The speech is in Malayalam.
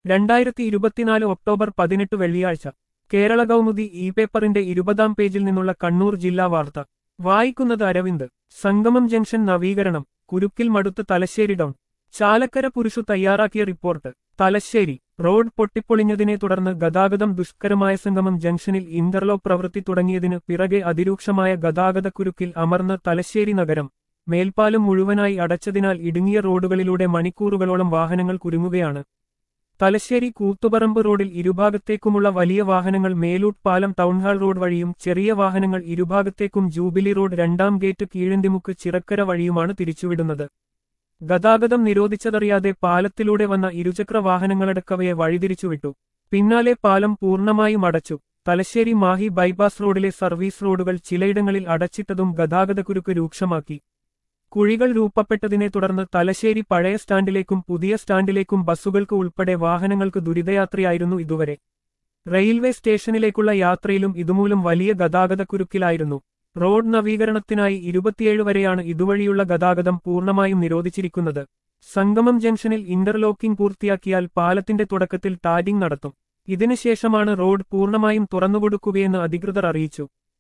രണ്ടായിരത്തി ഇരുപത്തിനാല് ഒക്ടോബർ പതിനെട്ട് വെള്ളിയാഴ്ച കേരള കൗമുദി ഇ പേപ്പറിന്റെ ഇരുപതാം പേജിൽ നിന്നുള്ള കണ്ണൂർ ജില്ലാ വാർത്ത വായിക്കുന്നത് അരവിന്ദ് സംഗമം ജംഗ്ഷൻ നവീകരണം കുരുക്കിൽ മടുത്ത് തലശ്ശേരി ഡൗൺ ചാലക്കര പുരുഷു തയ്യാറാക്കിയ റിപ്പോർട്ട് തലശ്ശേരി റോഡ് പൊട്ടിപ്പൊളിഞ്ഞതിനെ തുടർന്ന് ഗതാഗതം ദുഷ്കരമായ സംഗമം ജംഗ്ഷനിൽ ഇന്റർലോക്ക് പ്രവൃത്തി തുടങ്ങിയതിന് പിറകെ അതിരൂക്ഷമായ ഗതാഗതക്കുരുക്കിൽ അമർന്ന് തലശ്ശേരി നഗരം മേൽപ്പാലം മുഴുവനായി അടച്ചതിനാൽ ഇടുങ്ങിയ റോഡുകളിലൂടെ മണിക്കൂറുകളോളം വാഹനങ്ങൾ കുരുങ്ങുകയാണ് തലശ്ശേരി കൂത്തുപറമ്പ് റോഡിൽ ഇരുഭാഗത്തേക്കുമുള്ള വലിയ വാഹനങ്ങൾ മേലൂട്ട് പാലം ടൗൺഹാൾ റോഡ് വഴിയും ചെറിയ വാഹനങ്ങൾ ഇരുഭാഗത്തേക്കും ജൂബിലി റോഡ് രണ്ടാം ഗേറ്റ് കീഴന്തിമുക്ക് ചിറക്കര വഴിയുമാണ് തിരിച്ചുവിടുന്നത് ഗതാഗതം നിരോധിച്ചതറിയാതെ പാലത്തിലൂടെ വന്ന ഇരുചക്ര വാഹനങ്ങളടക്കവയെ വഴിതിരിച്ചുവിട്ടു പിന്നാലെ പാലം പൂർണ്ണമായും അടച്ചു തലശ്ശേരി മാഹി ബൈപ്പാസ് റോഡിലെ സർവീസ് റോഡുകൾ ചിലയിടങ്ങളിൽ അടച്ചിട്ടതും ഗതാഗതക്കുരുക്ക് രൂക്ഷമാക്കി കുഴികൾ രൂപപ്പെട്ടതിനെ തുടർന്ന് തലശ്ശേരി പഴയ സ്റ്റാൻഡിലേക്കും പുതിയ സ്റ്റാൻഡിലേക്കും ബസ്സുകൾക്ക് ഉൾപ്പെടെ വാഹനങ്ങൾക്ക് ദുരിതയാത്രയായിരുന്നു ഇതുവരെ റെയിൽവേ സ്റ്റേഷനിലേക്കുള്ള യാത്രയിലും ഇതുമൂലം വലിയ ഗതാഗതക്കുരുക്കിലായിരുന്നു റോഡ് നവീകരണത്തിനായി ഇരുപത്തിയേഴ് വരെയാണ് ഇതുവഴിയുള്ള ഗതാഗതം പൂർണ്ണമായും നിരോധിച്ചിരിക്കുന്നത് സംഗമം ജംഗ്ഷനിൽ ഇന്റർലോക്കിംഗ് പൂർത്തിയാക്കിയാൽ പാലത്തിന്റെ തുടക്കത്തിൽ ടാരിംഗ് നടത്തും ഇതിനുശേഷമാണ് റോഡ് പൂർണ്ണമായും തുറന്നുകൊടുക്കുകയെന്ന് അധികൃതർ അറിയിച്ചു